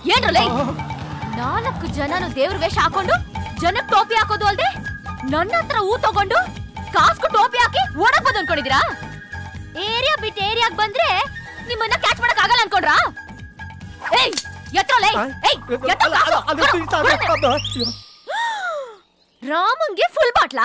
ಏನ್ರಲ್ಲ ನಾಲ್ಕು ಜನನು ದೇವ್ರ ವೇಷ ಹಾಕೊಂಡು ಜನಕ್ ಟೋಪಿ ಹಾಕೋದು ಅಲ್ದೆ ನನ್ನ ಹತ್ರ ಹೂ ತಗೊಂಡು ಕಾಸ್ಕು ಟೋಪಿ ಹಾಕಿ ಓಡಕ್ಬೋದು ಅನ್ಕೊಂಡಿದೀರಾ ಏರಿಯಾ ಬಿಟ್ ಏರಿಯಾಗ್ ಬಂದ್ರೆ ನಿಮ್ಮನ್ನ ಕ್ಯಾಚ್ ಮಾಡಕ್ ಆಗಲ್ಲ ಅನ್ಕೊಂಡ್ರಾ ಏಯ್ ಎತ್ರಲ್ಲ ಏಯ್ ಎತ್ರ ಕಾಸು. ಕೊಡು. ರಾಮಂಗೆ ಫುಲ್ ಬಾಟ್ಲಾ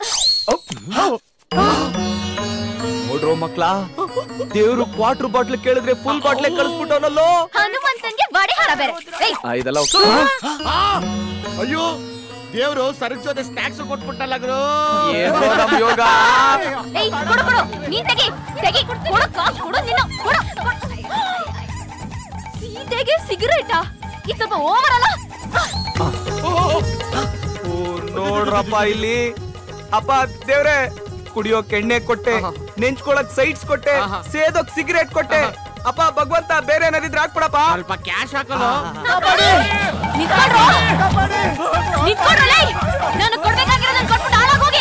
ನೋಡ್ರೋ ಮಕ್ಳ ದೇವ್ರು ಕ್ವಾರ್ಟರ್ ಬಾಟ್ಲ್ ಕೇಳಿದ್ರೆ ಫುಲ್ ಬಾಟ್ಲೆ ಕಳಿಸ್ಬಿಟ್ಟವನಲ್ಲೋ ಹನುಮಂತನ್ಗೆ ಬಡಿ ಹಾರ ಬೇರೆ ಏಯ್ ಆ, ಇದೆಲ್ಲ ಅಯ್ಯೋ ದೇವ್ರು ಸರಕ್ ಜೊತೆ ಸ್ನಾಕ್ಸ್ ಕೊಟ್ಬಿಟ್ಟಲ್ಲ ಗುರು ಏನೋ ನಮ್ ಯೋಗ ಏಯ್ ಕೊಡು ಕೊಡು ನೀನ್ ತೆಗಿ ತೆಗಿ ಕೊಡು ಕಾಸು ಕೊಡು ನೀನು ಕೊಡು ಸೀತೆಗೆ ಸಿಗರೇಟಾ ಇದು ಸ್ವಲ್ಪ ಓವರ್ ಅಲ್ಲ ಓ, ನೋಡ್ರಪ್ಪ ಇಲ್ಲಿ ಅಪ್ಪ ದೇವ್ರೆ ಕುಡಿಯೋಕ್ ಎಣ್ಣೆ ಕೊಟ್ಟೆ ನೆಂಚ್ಕೊಳಕ್ ಸೈಡ್ಸ್ ಕೊಟ್ಟೆ ಸೇದೋಕ್ ಸಿಗರೇಟ್ ಕೊಟ್ಟೆ ಅಪ್ಪ ಭಗವಂತ ಬೇರೆ ಏನಾದಿದ್ರೆ ಹಾಕ್ಬಿಡಪ್ಪ ಸ್ವಲ್ಪ ಕ್ಯಾಶ್ ಹಾಕಲು ನಿಂತ್ಕೊಂಡ್ರು ನಿಂತ್ಕೊಂಡ್ರಲ್ಲ ನಾನು ಕೊಡ್ಬೇಕಾಗಿರೋದನ್ನ ಕೊಟ್ಬಿಟ್ಟು ಹಾಳಾಗೋಗಿ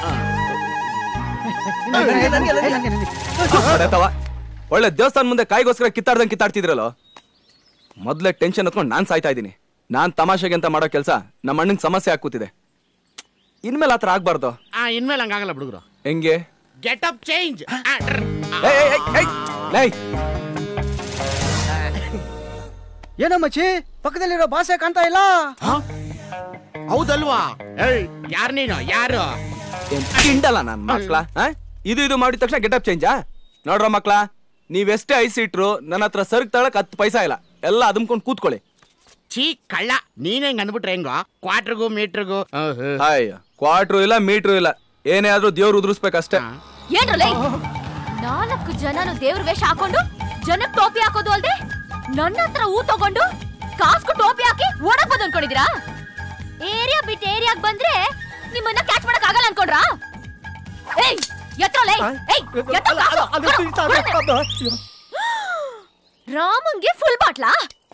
ತವ ಒಳ್ಳೆ ದೇವಸ್ಥಾನ ಮುಂದೆ ಕಾಯಿಗೋಸ್ಕರ ಕಿತ್ತಾಡ್ದಂಗ್ ಕಿತ್ತಾಡ್ತಿದ್ರಲ್ಲ ಮೊದ್ಲೇ ಟೆನ್ಷನ್ ಹತ್ಕೊಂಡು ನಾನ್ ಸಾಯ್ತಾ ಇದ್ದೀನಿ ನಾನ್ ತಮಾಷೆಗೆ ಅಂತ ಮಾಡೋ ಕೆಲಸ ನಮ್ಮ ಅಣ್ಣಂಗ್ ಸಮಸ್ಯೆ ಹಾಕೂತಿದೆ ಇನ್ಮೇಲೆ ಆತರ ಆಗ್ಬಾರ್ದು ಆ ಇನ್ಮೇಲೆ ಹಂಗಾಗಲ್ಲ ಬಿಡುಗ್ರು ಹೆಂಗೆ ಗೆಟ್ ಅಪ್ ಚೇಂಜ್ ಏಯ್, ಏಯ್, ಏಯ್, ಏಯ್, ಲೈ, ಏನೋ ಮಚ್ಚಿ ಪಕ್ಕದಲ್ಲಿರೋ ಭಾಷೆ ಕಾಣ್ತಾ ಇಲ್ಲ ಹೌದಲ್ವಾ ಏಯ್ ಯಾರ್ ನೀನು ಯಾರು ಏನ್ ಕಿಂಡಲ್ಲ ನನ್ ಮಕ್ಳ ಆ? ಇದು ಇದು ಮಾಡಿದ ತಕ್ಷಣ ಗೆಟಪ್ ಚೇಂಜಾ ನೋಡ್ರ ಮಕ್ಳ ನೀವೆಷ್ಟೇ ಐಸ್ ಇಟ್ರು ನನ್ನ ಹತ್ರ ಸರ್ಗ್ ತಳಕ್ ಹತ್ತು ಪೈಸಾ ಇಲ್ಲ ಎಲ್ಲ ಅದಂಕೊಂಡು ಕೂತ್ಕೊಳ್ಳಿ ಛೀ ಕಳ್ಳ ನೀನ್ ಹೆಂಗ್ ಅಂದ್ಬಿಟ್ರೆ ಹೆಂಗೋ ಕ್ವಾರ್ಟರ್ಗೂ ಮೀಟರ್ಗೂ ಅಯ್ಯ ಕ್ವಾರ್ಟ್ರು ಇಲ್ಲ ಮೀಟ್ರು ಇಲ್ಲ ಏನೇ ಆದ್ರೂ ದೇವ್ರು ಉದುರಿಸ್ಬೇಕಷ್ಟೇ ಏನ್ರಲ್ಲ ನಾಲ್ಕು ಜನನು ದೇವ್ರ ವೇಷ ಹಾಕೊಂಡು ಜನಕ್ ಟೋಪಿ ಹಾಕೋದು ಅಲ್ದೆ ನನ್ನ ಹತ್ರ ಹೂ ತಗೊಂಡು ಕಾಸ್ಕು ಟೋಪಿ ಹಾಕಿ ಓಡಕ್ಬೋದು ಅನ್ಕೊಂಡಿದೀರಾ ಏರಿಯಾ ಬಿಟ್ ಏರಿಯಾಗ್ ಬಂದ್ರೆ ನಿಮ್ಮನ್ನ ಕ್ಯಾಚ್ ಮಾಡಕ್ ಆಗಲ್ಲ ಅನ್ಕೊಂಡ್ರಾ ಏಯ್ ಎತ್ರಲ್ಲ ಏಯ್ ಎತ್ರ ಕಾಸು. ಕೊಡು. ರಾಮಂಗೆ ಫುಲ್ ಬಾಟ್ಲಾ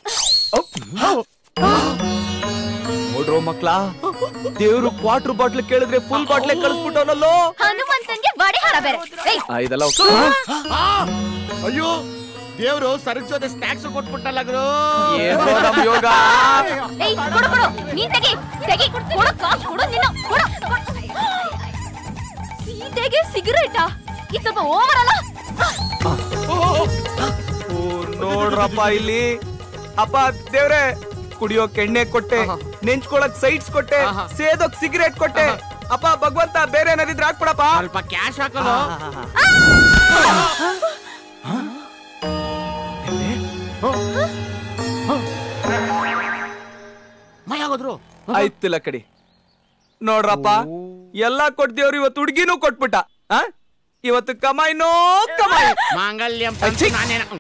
ನೋಡ್ರೋ ಮಕ್ಳ ದೇವ್ರು ಕ್ವಾರ್ಟರ್ ಬಾಟ್ಲ್ ಕೇಳಿದ್ರೆ ಫುಲ್ ಬಾಟ್ಲೆ ಕಳಿಸ್ಬಿಟ್ಟವನಲ್ಲೋ ಹನುಮಂತನ್ಗೆ ಬಡಿ ಹಾರ ಬೇರೆ ಏಯ್ ಆ, ಇದೆಲ್ಲ ಅಯ್ಯೋ ದೇವ್ರು ಸರಕ್ ಜೊತೆ ಸ್ನಾಕ್ಸ್ ಕೊಟ್ಬಿಟ್ಟಲ್ಲ ಗುರು ಏನೋ ನಮ್ ಯೋಗ ಏಯ್ ಕೊಡು ಕೊಡು ನೀನ್ ತೆಗಿ ತೆಗಿ ಕೊಡು ಕಾಸು ಕೊಡು ನೀನು ಕೊಡು ಸೀತೆಗೆ ಸಿಗರೇಟಾ ಇದು ಸ್ವಲ್ಪ ಓವರ್ ಅಲ್ಲ ಓ, ನೋಡ್ರಪ್ಪ ಇಲ್ಲಿ ಅಪ್ಪ ದೇವ್ರೆ ಕುಡಿಯೋಕ್ ಎಣ್ಣೆ ಕೊಟ್ಟೆ ನೆಂಚ್ಕೊಳಕ್ ಸೈಡ್ಸ್ ಕೊಟ್ಟೆ ಸೇದೋಕ್ ಸಿಗರೇಟ್ ಕೊಟ್ಟೆ ಅಪ್ಪ ಭಗವಂತ ಬೇರೆ ಏನಾದಿದ್ರೆ ಹಾಕ್ಬಿಡಪ್ಪ ಸ್ವಲ್ಪ ಕ್ಯಾಶ್ ಹಾಕಲು ಮಯ ಹೋದ್ರು ಆಯ್ತಿಲ್ಲ ಕಡಿ ನೋಡ್ರಪ್ಪ ಎಲ್ಲಾ ಕೊಡ್ದೇವ್ರು ಇವತ್ತು ಹುಡ್ಗಿನೂ ಕೊಟ್ಬಿಟ್ಟ ಆ? ಇವತ್ತು ಕಮಾಯಿನೋ ಕಮಾಯಿ ಮಾಂಗಲ್ಯಂ ಅಚ್ಚಿ. ನಾನೇನ